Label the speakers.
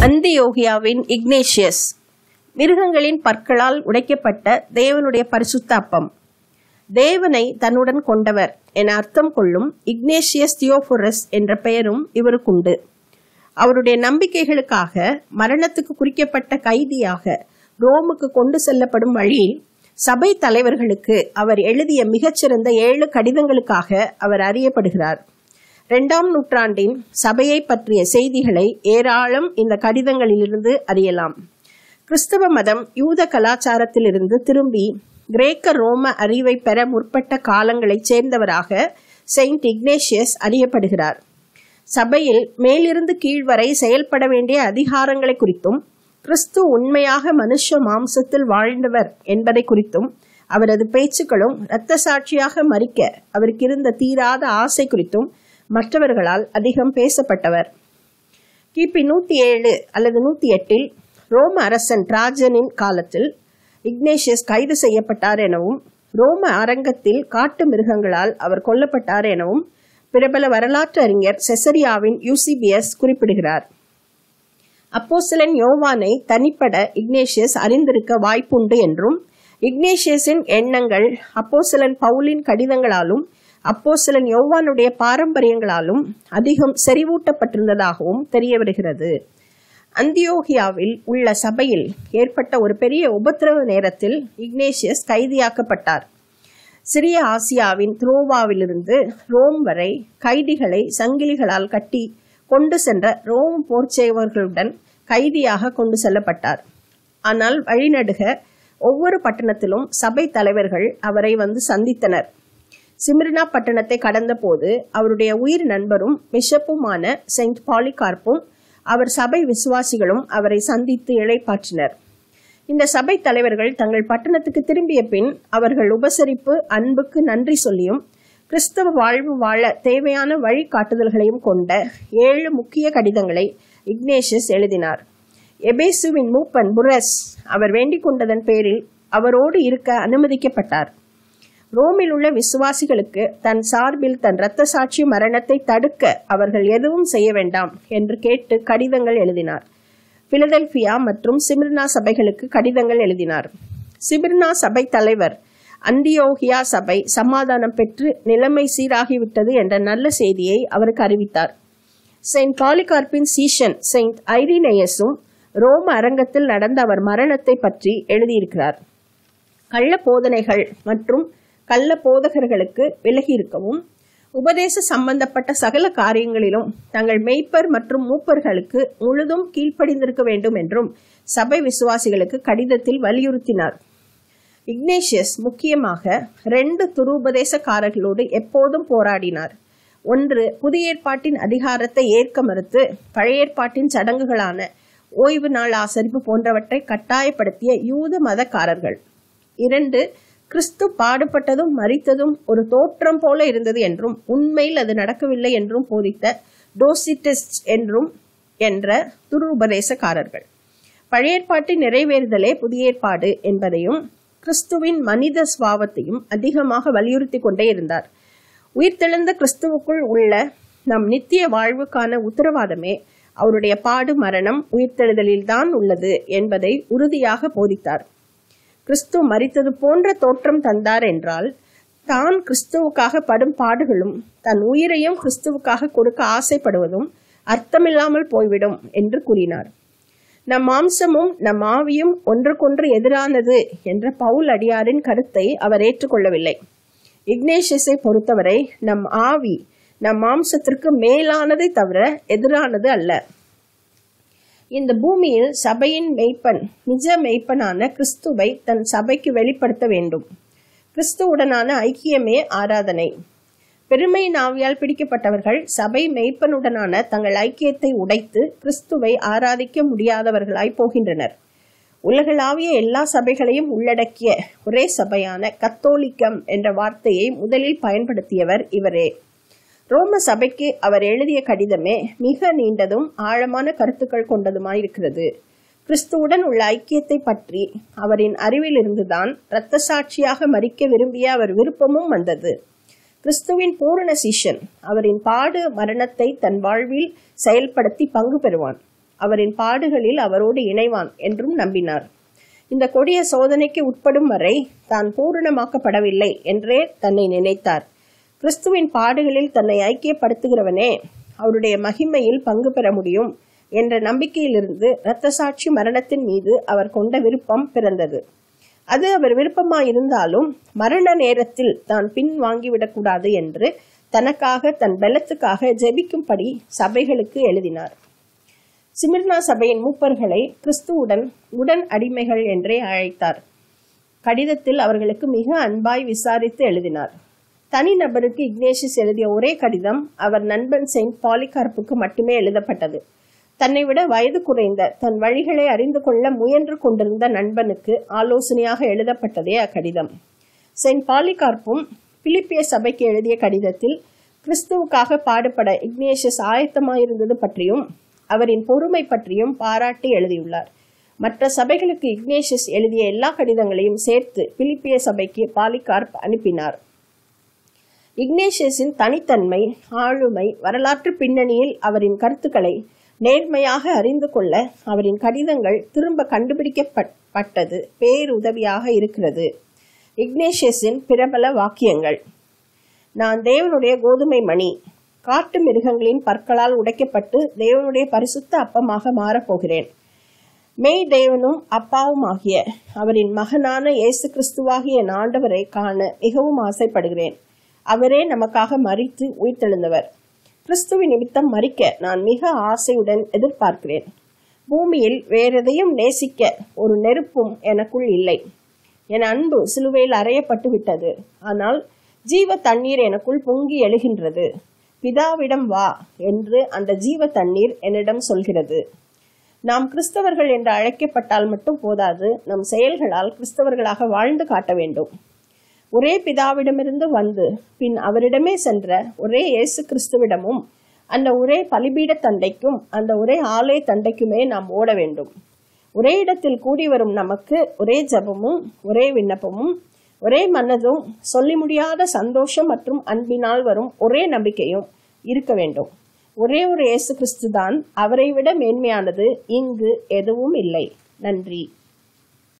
Speaker 1: அந்தியோகியாவின் Ignatius மிருகங்களின் பற்களால் உடைக்கப்பட்ட தேவனுடைய பரிசுத்த அப்பம் தேவனை தன்னுடன் கொண்டவர் என அர்த்தம் கொள்ளும் இக்னேஷியஸ் தியோபுரஸ் என்ற பெயரும் இவருக்குண்டு அவருடைய நம்பிக்கைகளுக்காக மரணத்துக்கு குறிக்கப்பட்ட கைதியாக ரோமுக்கு கொண்டு செல்லப்படும் வழியில் சபை தலைவர்களுக்கு அவர் எழுதிய மிகச்சிறந்த ஏழு கடிதங்களுக்காக அவர் அறியப்படுகிறார் இரண்டாம் நூற்றாண்டின் சபையை பற்றிய செய்திகளை ஏராளம் இந்த கடிதங்களிலிருந்து அறியலாம் கிறிஸ்தவ மதம் யூத கலாச்சாரத்திலிருந்து திரும்பி கிரேக்க ரோம அறிவை பெற முற்பட்ட காலங்களைச் சேர்ந்தவராக செயின்ட் இக்னேஷியஸ் அறியப்படுகிறார் சபையில் மேலிருந்து கீழ் வரை செயல்பட வேண்டிய அதிகாரங்களை குறித்தும் கிறிஸ்து உண்மையாக மனுஷ மாம்சத்தில் வாழ்ந்தவர் என்பதை குறித்தும் அவரது பேச்சுக்களும் இரத்த சாட்சியாக மறிக்க அவருக்கு இருந்த தீராத ஆசை குறித்தும் மற்றவர்களால் அதிகம் பேசப்பட்டவர் கிபி நூத்தி ஏழு அல்லது நூத்தி எட்டில் ரோம அரசன் டிராஜனின் காலத்தில் இக்னேஷியஸ் கைது செய்யப்பட்டார் எனவும் ரோம அரங்கத்தில் காட்டு மிருகங்களால் அவர் கொல்லப்பட்டார் எனவும் பிரபல வரலாற்று அறிஞர் செசரியாவின் யூசிபிஎஸ் குறிப்பிடுகிறார் அப்போஸ்தலன் யோவானை தனிப்பட இக்னேஷியஸ் அறிந்திருக்க வாய்ப்புண்டு என்றும் இக்னேஷியஸின் எண்ணங்கள் அப்போஸ்தலன் பவுலின் கடிதங்களாலும் அப்போஸ்தலன் யோவானுடைய பாரம்பரியங்களாலும் அதிகம் செறிவூட்டப்பட்டிருந்ததாகவும் தெரிய வருகிறது அந்தியோகியாவில் உள்ள சபையில் ஏற்பட்ட ஒரு பெரிய உபத்திரவ நேரத்தில் இக்னேஷியஸ் கைதியாக்கப்பட்டார் சிறிய ஆசியாவின் துரோவாவிலிருந்து ரோம் வரை கைதிகளை சங்கிலிகளால் கட்டி கொண்டு சென்ற ரோம் போர்ச்சேவர்களுடன் கைதியாக கொண்டு செல்லப்பட்டார் ஆனால் வழிநடுக ஒவ்வொரு பட்டணத்திலும் சபை தலைவர்கள் அவரை வந்து சந்தித்தனர் சிமிர்னா பட்டணத்தை கடந்தபோது அவருடைய உயிர் நண்பரும் பிஷப்புமான செயின்ட் பாலிகார்ப்பும் அவர் சபை விசுவாசிகளும் அவரை சந்தித்து இழைப்பாற்றினர் இந்த சபை தலைவர்கள் தங்கள் பட்டணத்துக்கு திரும்பிய பின் அவர்கள் உபசரிப்பு அன்புக்கு நன்றி சொல்லியும் கிறிஸ்தவ வாழ்வு வாழ தேவையான வழிகாட்டுதல்களையும் கொண்ட ஏழு முக்கிய கடிதங்களை இக்னேஷியஸ் எழுதினார் எபேசுவின் மூப்பன் புரஸ் அவர் வேண்டிக் கொண்டதன் பேரில் அவரோடு இருக்க அனுமதிக்கப்பட்டார் ரோமில் உள்ள விசுவாசிகளுக்கு தன் சார்பில் தன் இரத்த சாட்சி மரணத்தை தடுக்க அவர்கள் எதுவும் செய்ய வேண்டாம் என்று கேட்டு கடிதங்கள் எழுதினார் பிலதெல்பியா மற்றும் சிமிர்னா சபைகளுக்கு கடிதங்கள் எழுதினார் சிமிர்னா சபை தலைவர் அந்தியோகியா சபை சமாதானம் பெற்று நிலைமை சீராகிவிட்டது என்ற நல்ல செய்தியை அவருக்கு அறிவித்தார் செயின்ட் பாலிகார்பின் சீஷன் செயின்ட் ஐரினேயஸும் ரோம அரங்கத்தில் நடந்த அவர் மரணத்தை பற்றி எழுதியிருக்கிறார் கள்ள போதனைகள் மற்றும் கள்ள போதகர்களுக்கு விலகி இருக்கவும் உபதேச சம்பந்தப்பட்ட சகல காரியங்களிலும் தங்கள் மெய்ப்பர் மற்றும் மூப்பர்களுக்கு முழுதும் கீழ்ப்படிந்திருக்க வேண்டும் என்றும் சபை விசுவாசிகளுக்கு கடிதத்தில் வலியுறுத்தினார் இக்னேஷியஸ் முக்கியமாக ரெண்டு துருபதேசக்காரர்களோடு எப்போதும் போராடினார் ஒன்று புதிய ஏற்பாட்டின் அதிகாரத்தை ஏற்க மறுத்து பழைய ஏற்பாட்டின் சடங்குகளான ஓய்வு நாள் ஆசரிப்பு போன்றவற்றை கட்டாயப்படுத்திய யூத மதக்காரர்கள் இரண்டு கிறிஸ்து பாடுபட்டதும் மறித்ததும் ஒரு தோற்றம் போல இருந்தது என்றும் உண்மையில் அது நடக்கவில்லை என்றும் போதித்த டோசிட்டிஸ்ட் என்றும் என்ற துரு உபதேசக்காரர்கள் பழைய ஏற்பாட்டின் நிறைவேறுதலே புதிய ஏற்பாடு என்பதையும் கிறிஸ்துவின் மனித சுவாவத்தையும் அதிகமாக வலியுறுத்தி கொண்டே இருந்தார் உயிர்த்தெழுந்த கிறிஸ்துவுக்குள் உள்ள நம் நித்திய வாழ்வுக்கான உத்தரவாதமே அவருடைய பாடு மரணம் உயிர்த்தெழுதலில்தான் உள்ளது என்பதை உறுதியாக போதித்தார் கிறிஸ்து மறித்தது போன்ற தோற்றம் தந்தார் என்றால் தான் கிறிஸ்துவுக்காக படும் பாடுகளும் தன் உயிரையும் கிறிஸ்துவுக்காக கொடுக்க ஆசைப்படுவதும் அர்த்தமில்லாமல் போய்விடும் என்று கூறினார் நம் மாம்சமும் நம் ஆவியும் ஒன்றுக்கொன்று எதிரானது என்ற பவுல் அடியாரின் கருத்தை அவர் ஏற்றுக்கொள்ளவில்லை இக்னேஷியஸை பொறுத்தவரை நம் ஆவி நம் மாம்சத்திற்கு மேலானதை தவிர எதிரானது அல்ல இந்த பூமியில் சபையின் மெய்ப்பன் நிஜ மெய்ப்பனான கிறிஸ்துவை தன் சபைக்கு வெளிப்படுத்த வேண்டும் கிறிஸ்துவுடனான ஐக்கியமே ஆராதனை பெருமை நாவியால் பிடிக்கப்பட்டவர்கள் சபை மெய்ப்பனுடனான தங்கள் ஐக்கியத்தை உடைத்து கிறிஸ்துவை ஆராதிக்க முடியாதவர்களாய் போகின்றனர் உலகளாவிய எல்லா சபைகளையும் உள்ளடக்கிய ஒரே சபையான கத்தோலிக்கம் என்ற வார்த்தையை முதலில் பயன்படுத்தியவர் இவரே ரோம சபைக்கு அவர் எழுதிய கடிதமே மிக நீண்டதும் ஆழமான கருத்துக்கள் கொண்டதுமாயிருக்கிறது கிறிஸ்துவுடன் உள்ள ஐக்கியத்தை பற்றி அவரின் அறிவிலிருந்துதான் இரத்த சாட்சியாக மறிக்க விரும்பிய அவர் விருப்பமும் வந்தது கிறிஸ்துவின் பூரண சீஷன் அவரின் பாடு மரணத்தை தன் வாழ்வில் செயல்படுத்தி பங்கு பெறுவான் அவரின் பாடுகளில் அவரோடு இணைவான் என்றும் நம்பினார் இந்த கொடிய சோதனைக்கு உட்படும் வரை தான் பூரணமாக்கப்படவில்லை என்றே தன்னை நினைத்தார் கிறிஸ்துவின் பாடுகளில் தன்னை ஐக்கியப்படுத்துகிறவனே அவருடைய மகிமையில் பங்கு பெற முடியும் என்ற நம்பிக்கையிலிருந்து இரத்த சாட்சி மரணத்தின் மீது அவர் கொண்ட விருப்பம் பிறந்தது அது அவர் விருப்பமாயிருந்தாலும் மரண நேரத்தில் தான் பின் வாங்கிவிடக்கூடாது என்று தனக்காக தன் பலத்துக்காக ஜெபிக்கும்படி சபைகளுக்கு எழுதினார் சிமிர்னா சபையின் மூப்பர்களை கிறிஸ்துவுடன் உடன் அடிமைகள் என்றே அழைத்தார் கடிதத்தில் அவர்களுக்கு மிக அன்பாய் விசாரித்து எழுதினார் தனிநபருக்கு இக்னேஷியஸ் எழுதிய ஒரே கடிதம் அவர் நண்பன் செயின்ட் பாலிகார்ப்புக்கு மட்டுமே எழுதப்பட்டது தன்னை விட வயது குறைந்த தன் வழிகளை அறிந்து கொள்ள முயன்று கொண்டிருந்த நண்பனுக்கு ஆலோசனையாக எழுதப்பட்டதே அக்கடிதம் செயின்ட் பாலிகார்ப்பும் பிலிப்பிய சபைக்கு எழுதிய கடிதத்தில் கிறிஸ்துவுக்காக பாடுபட இக்னேஷியஸ் ஆயத்தமாயிருந்தது பற்றியும் அவரின் பொறுமை பற்றியும் பாராட்டி எழுதியுள்ளார் மற்ற சபைகளுக்கு இக்னேஷியஸ் எழுதிய எல்லா கடிதங்களையும் சேர்த்து பிலிப்பிய சபைக்கு பாலிகார்ப் அனுப்பினார் இக்னேஷியஸின் தனித்தன்மை ஆளுமை வரலாற்று பின்னணியில் அவரின் கருத்துக்களை நேர்மையாக அறிந்து கொள்ள அவரின் கடிதங்கள் திரும்ப கண்டுபிடிக்கப்பட்டது பேருதவியாக இருக்கிறது இக்னேஷியஸின் பிரபல வாக்கியங்கள் நான் தேவனுடைய கோதுமை மணி காட்டு மிருகங்களின் பற்களால் உடைக்கப்பட்டு தேவனுடைய பரிசுத்த அப்பமாக மாறப்போகிறேன் மெய் தேவனும் அப்பாவுமாகிய அவரின் மகனான இயேசு கிறிஸ்துவாகிய என் ஆண்டவரை காண மிகவும் ஆசைப்படுகிறேன் அவரே நமக்காக மறித்து உயிர்த்தெழுந்தவர் கிறிஸ்துவின் நிமித்தம் மறிக்க நான் மிக ஆசையுடன் எதிர்பார்க்கிறேன் பூமியில் வேறெதையும் நேசிக்க ஒரு நெருப்பும் எனக்குள் இல்லை என் அன்பு சிலுவையில் அறையப்பட்டு விட்டது ஆனால் ஜீவ தண்ணீர் எனக்குள் பொங்கி எழுகின்றது பிதாவிடம் வா என்று அந்த ஜீவ தண்ணீர் என்னிடம் சொல்கிறது நாம் கிறிஸ்தவர்கள் என்று அழைக்கப்பட்டால் மட்டும் போதாது நம் செயல்களால் கிறிஸ்தவர்களாக வாழ்ந்து காட்ட வேண்டும் ஒரே பிதாவிடமிருந்து வந்து பின் அவரிடமே சென்ற ஒரே இயேசு கிறிஸ்துவிடமும் அந்த ஒரே பலிபீட தண்டைக்கும் அந்த ஒரே ஆலய தண்டைக்குமே நாம் ஓட வேண்டும் ஒரே இடத்தில் கூடி வரும் நமக்கு ஒரே ஜபமும் ஒரே விண்ணப்பமும் ஒரே மனதும் சொல்லி முடியாத சந்தோஷம் மற்றும் அன்பினால் வரும் ஒரே நம்பிக்கையும் இருக்க வேண்டும் ஒரே ஒரு இயேசு கிறிஸ்து தான் அவரை விட மேன்மையானது இங்கு எதுவும் இல்லை நன்றி